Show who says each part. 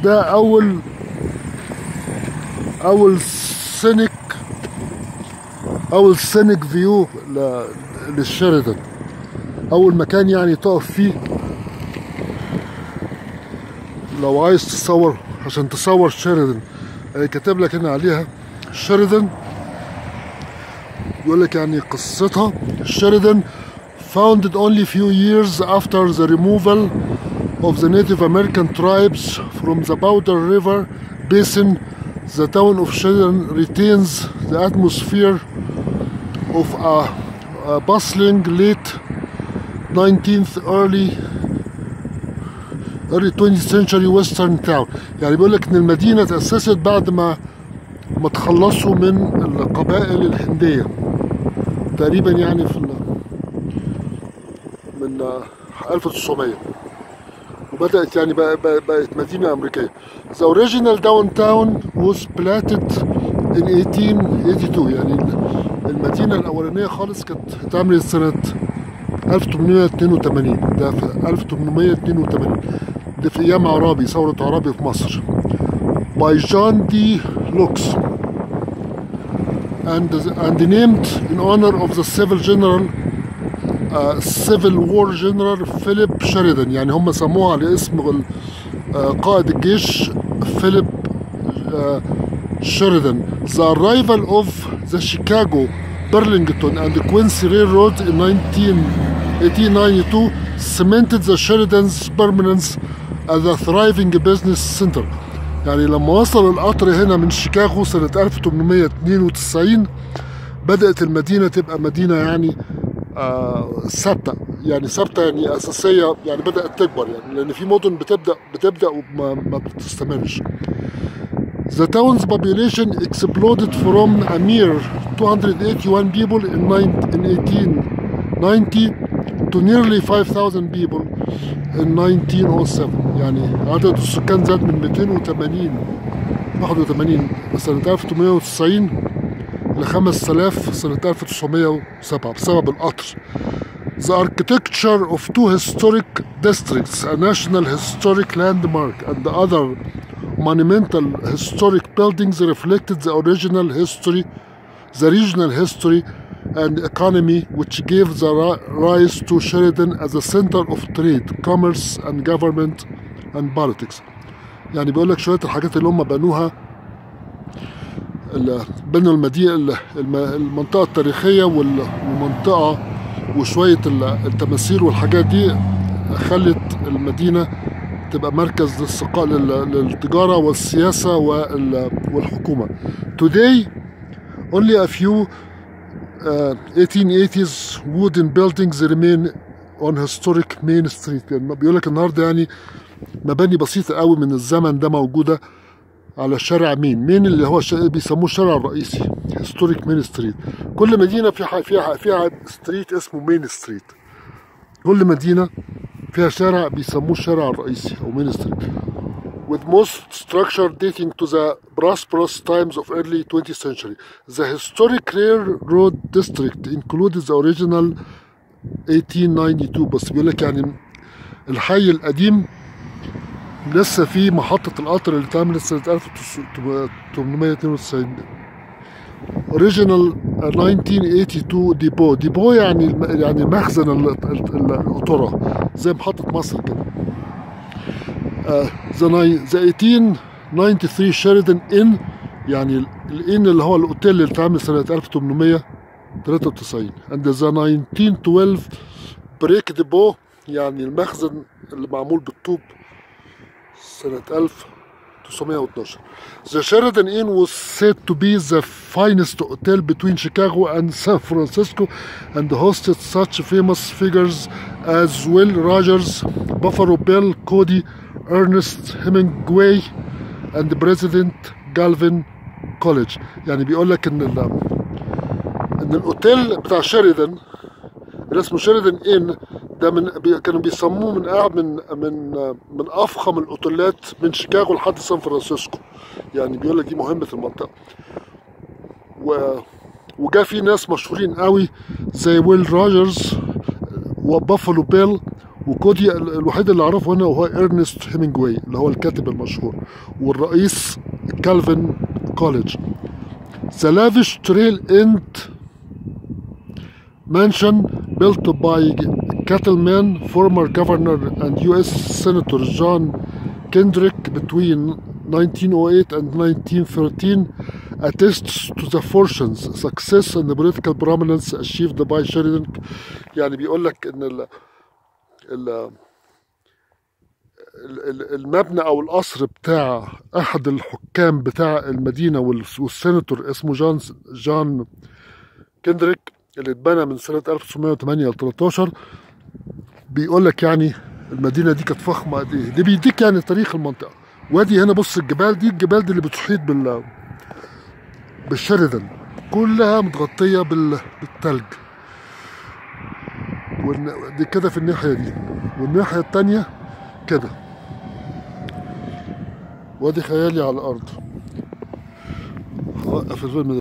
Speaker 1: ده اول اول سينيك اول سينيك فيو للشيراتون اول مكان يعني تقف فيه لو عايز تصور عشان تصور شيراتون آه، كاتب لك هنا عليها شيراتون يقول لك يعني قصتها شيراتون founded only few years after the removal of the Native American tribes from the Powder River Basin, the town of Sheridan retains the atmosphere of a, a bustling late 19th early early 20th century western town يعني بيقول لك ان المدينه تاسست بعد ما ما تخلصوا من القبائل الهنديه تقريبا يعني في ال- من آه، 1900 وبدأت يعني بقى- بقى- بقت مدينة أمريكية. The original downtown was platted in 1882 يعني المدينة الأولانية خالص كانت اتعملت سنة 1882 ده في 1882 ده في أيام عرابي ثورة عرابي في مصر. By John D. Lux and, and named in honor of the civil general سيفل وور جنرال فيليب شيريدان يعني هم سموها على اسم ال- آه، قائد الجيش فيليب آه، شيريدان The arrival of the Chicago, Burlington and Quincy Railroad in 19, 1892 cemented the Sheridan's permanence as a thriving business center يعني لما وصل القطر هنا من شيكاغو سنة 1892 بدأت المدينة تبقى مدينة يعني آه، ثابته يعني ثابته يعني اساسيه يعني بدات تكبر يعني لان في مدن بتبدا بتبدا وما ما بتستمرش The town's population exploded from a mere 281 people in, nine- in 1890 to nearly 5,000 people in 1907 يعني عدد السكان زاد من 280 81 سنة 1890 ل 5000 سنة 1907 بسبب القطر. The architecture of two historic districts, a national historic landmark and the other monumental historic buildings reflected the original history, the regional history and economy which gave the ri- rise to Sheridan as a center of trade, commerce and government and politics. يعني بيقول لك شوية الحاجات اللي هم بنوها ال- بنوا المدينة ال- الم- المنطقة التاريخية وال- والمنطقة وشوية ال- التماثيل والحاجات دي خلت المدينة تبقى مركز للسقا لل- للتجارة والسياسة وال- والحكومة. Today only a few uh, 1880s wooden buildings remain on historic main street يعني بيقول لك النهارده يعني مباني بسيطة قوي من الزمن ده موجودة على شارع مين مين اللي هو شا... بيسموه الشارع الرئيسي هيستوريك مين ستريت كل مدينه فيها فيها فيها ستريت اسمه مين ستريت كل مدينه فيها شارع بيسموه الشارع الرئيسي او مين ستريت with most structure dating to the prosperous times of early 20th century. The historic railroad district included the original 1892 بس بيقول لك يعني الحي القديم لسه في محطة القطر اللي اتعملت سنة 1892 اوريجينال 1982 ديبو ديبو يعني الم- يعني مخزن ال- ال- القطرة زي محطة مصر كده ذا 1893 شيريدان ان يعني الان اللي هو الاوتيل اللي اتعمل سنة 1893 and the 1912 بريك ديبو يعني المخزن اللي معمول بالطوب سنة 1912 The Sheridan Inn was said to be the finest hotel between Chicago and San Francisco and hosted such famous figures as Will Rogers, Buffalo Bill, Cody, Ernest Hemingway and President Galvin College يعني بيقول لك ان ال- ان الاوتيل بتاع شيريدان اللي اسمه شيريدان ان ده من بي كانوا بيسموه من أع- من من من افخم الاوتيلات من شيكاغو لحد سان فرانسيسكو يعني بيقول لك دي مهمه المنطقه و وجا في ناس مشهورين قوي زي ويل روجرز وبافلو بيل وكودي ال- الوحيد اللي اعرفه هنا هو ارنست هيمنجواي اللي هو الكاتب المشهور والرئيس كالفن كوليدج The lavish trail end mansion built by cattleman former governor and U.S. Senator John Kendrick between 1908 and 1913 attests to the fortunes, success and the political prominence achieved by Sheridan يعني بيقول لك ان ال ال ال- ال- المبنى او القصر بتاع احد الحكام بتاع المدينه وال- والسيناتور اسمه جان جان كندريك اللي اتبنى من سنه 1908 ل 13 بيقول لك يعني المدينه دي كانت فخمه قد ايه دي بيديك يعني تاريخ المنطقه وادي هنا بص الجبال دي الجبال دي اللي بتحيط بال بالشريدن كلها متغطيه بال... بالتلج والن- دي كده في الناحيه دي والناحيه التانيه كده وادي خيالي على الارض وقف الفيلم ده